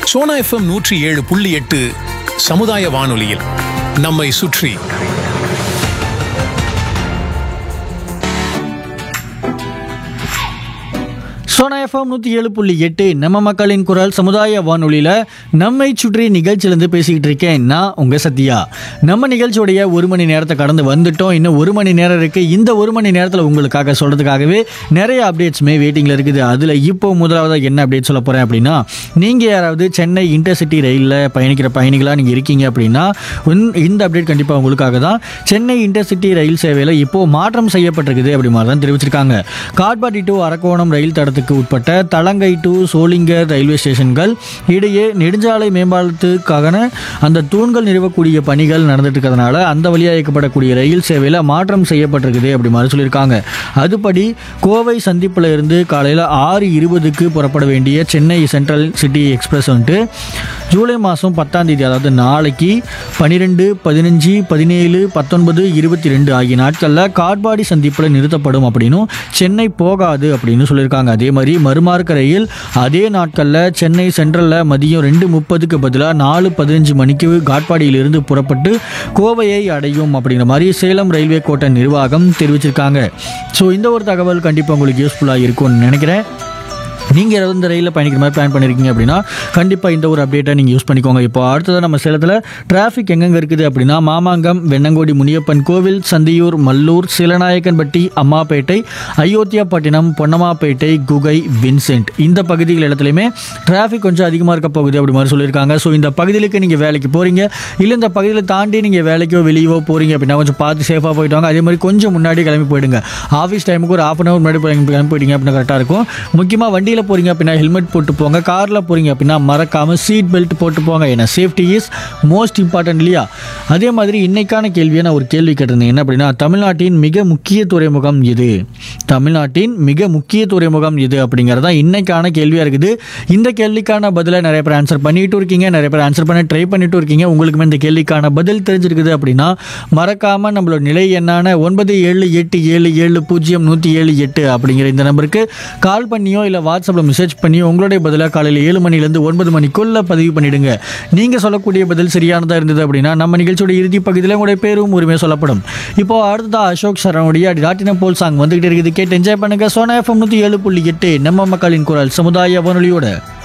Sona FM நூற்றி ஏழு புள்ளி எட்டு சமுதாய வானொலியில் நம்மை சுற்றி சோனா எஃப்எம் நூற்றி ஏழு புள்ளி எட்டு நம்ம மக்களின் குரல் சமுதாய வானொலியில் நம்மை சுற்றி நிகழ்ச்சியிலேருந்து பேசிக்கிட்டு இருக்கேன் நான் உங்கள் சத்யா நம்ம நிகழ்ச்சியோடைய ஒரு மணி நேரத்தை கடந்து வந்துட்டோம் இன்னும் ஒரு மணி நேரம் இருக்குது இந்த ஒரு மணி நேரத்தில் உங்களுக்காக சொல்கிறதுக்காகவே நிறைய அப்டேட்ஸுமே வெயிட்டிங்கில் இருக்குது அதில் இப்போ முதலாவதாக என்ன அப்டேட் சொல்ல போகிறேன் அப்படின்னா நீங்கள் யாராவது சென்னை இன்டர்சிட்டி ரயிலில் பயணிக்கிற பயணிகளாக நீங்கள் இருக்கீங்க அப்படின்னா உன்- இந்த அப்டேட் கண்டிப்பாக உங்களுக்காக தான் சென்னை இன்டர்சிட்டி ரயில் சேவையில் இப்போது மாற்றம் செய்யப்பட்டிருக்குது அப்படி மாதிரி தான் தெரிவிச்சிருக்காங்க காட்பாடி டு அரக்கோணம் ரயில் தடத்துக்கு உட்பட்ட தலங்கை டு சோளிங்கர் ரயில்வே ஸ்டேஷன்கள் இடையே நெடுஞ்சாலை மேம்பாலத்துக்கான அந்த தூண்கள் நிறுவக்கூடிய பணிகள் நடந்துட்டு இருக்கிறதுனால அந்த வழியாக இயக்கப்படக்கூடிய ரயில் சேவையில் மாற்றம் செய்யப்பட்டிருக்குது அப்படி மாதிரி சொல்லியிருக்காங்க அதுபடி கோவை சந்திப்பில் இருந்து காலையில் ஆறு இருபதுக்கு புறப்பட வேண்டிய சென்னை சென்ட்ரல் சிட்டி எக்ஸ்பிரஸ் வந்துட்டு ஜூலை மாதம் பத்தாம் தேதி அதாவது நாளைக்கு பன்னிரெண்டு பதினஞ்சு பதினேழு பத்தொன்பது இருபத்தி ரெண்டு ஆகிய நாட்களில் காட்பாடி சந்திப்பில் நிறுத்தப்படும் அப்படின்னும் சென்னை போகாது அப்படின்னு சொல்லியிருக்காங்க அதே மாதிரி மறுமார்க்க ரயில் அதே நாட்களில் சென்னை சென்ட்ரலில் மதியம் ரெண்டு முப்பதுக்கு பதிலாக நாலு பதினஞ்சு மணிக்கு காட்பாடியிலிருந்து புறப்பட்டு கோவையை அடையும் அப்படிங்கிற மாதிரி சேலம் ரயில்வே கோட்ட நிர்வாகம் தெரிவிச்சிருக்காங்க ஸோ இந்த ஒரு தகவல் கண்டிப்பாக உங்களுக்கு யூஸ்ஃபுல்லாக இருக்கும்னு நினைக்கிறேன் நீங்கள் ஏதாவது இந்த ரயிலில் பயணிக்கிற மாதிரி பிளான் பண்ணியிருக்கீங்க அப்படின்னா கண்டிப்பாக இந்த ஒரு அப்டேட்டை நீங்கள் யூஸ் பண்ணிக்கோங்க இப்போ அடுத்ததாக நம்ம சேலத்தில் டிராஃபிக் எங்கெங்கே இருக்குது அப்படின்னா மாமாங்கம் வெண்ணங்கோடி முனியப்பன் கோவில் சந்தியூர் மல்லூர் சிலநாயக்கன்பட்டி அம்மாப்பேட்டை அயோத்தியாப்பட்டினம் பொன்னம்மாப்பேட்டை குகை வின்சென்ட் இந்த பகுதிகள் இடத்துலையுமே டிராஃபிக் கொஞ்சம் அதிகமாக இருக்க போகுது அப்படி மாதிரி சொல்லியிருக்காங்க ஸோ இந்த பகுதிகளுக்கு நீங்கள் வேலைக்கு போகிறீங்க இல்லை இந்த பகுதியில் தாண்டி நீங்கள் வேலைக்கோ வெளியவோ போகிறீங்க அப்படின்னா கொஞ்சம் பார்த்து சேஃபாக போயிட்டு வாங்க அதே மாதிரி கொஞ்சம் முன்னாடி கிளம்பி போயிடுங்க ஆஃபீஸ் டைமுக்கு ஒரு ஆஃப் அன் ஹவர் முன்னாடி போய் கிளம்பி போயிட்டீங்க அப்படின்னா கரெக்டாக இருக்கும் முக்கியமாக வண்டியில் போகிறீங்க அப்படின்னா ஹெல்மெட் போட்டு போங்க காரில் போகிறீங்க அப்படின்னா மறக்காமல் சீட் பெல்ட் போட்டு போங்க ஏன்னா சேஃப்டி இஸ் மோஸ்ட் இம்பார்ட்டன்ட் இல்லையா அதே மாதிரி இன்னைக்கான கேள்வியை நான் ஒரு கேள்வி கேட்டிருந்தேன் என்ன அப்படின்னா தமிழ்நாட்டின் மிக முக்கிய துறைமுகம் எது தமிழ்நாட்டின் மிக முக்கிய துறைமுகம் எது அப்படிங்கிறது தான் இன்னைக்கான கேள்வியாக இருக்குது இந்த கேள்விக்கான பதிலை நிறைய பேர் ஆன்சர் பண்ணிட்டு இருக்கீங்க நிறைய பேர் ஆன்சர் பண்ண ட்ரை பண்ணிட்டு இருக்கீங்க உங்களுக்குமே இந்த கேள்விக்கான பதில் தெரிஞ்சிருக்குது அப்படின்னா மறக்காமல் நம்மளோட நிலை எண்ணான ஒன்பது ஏழு எட்டு ஏழு ஏழு பூஜ்ஜியம் நூற்றி ஏழு எட்டு அப்படிங்கிற இந்த நம்பருக்கு கால் பண்ணியோ இல்லை வாட்ஸ்அப்பில் மெசேஜ் பண்ணியோ உங்களுடைய பதிலாக காலையில் ஏழு மணிலேருந்து ஒன்பது மணிக்குள்ளே பதிவு பண்ணிடுங்க நீங்கள் சொல்லக்கூடிய பதில் சரியானதாக இருந்தது அப்படின்னா நம்ம நிகழ்ச்சியோட இறுதி பகுதியில் உங்களுடைய பேரும் உரிமை சொல்லப்படும் இப்போ அடுத்ததா அசோக் சரணுடைய ராட்டினம் போல் சாங் வந்துகிட்டு இருக்குது கேட்டு என்ஜாய் பண்ணுங்க சோனா எஃப்எம் நூற்றி ஏழு புள்ளி எட்டு நம்ம மக்களின் குரல் சமுதாய வானொலியோட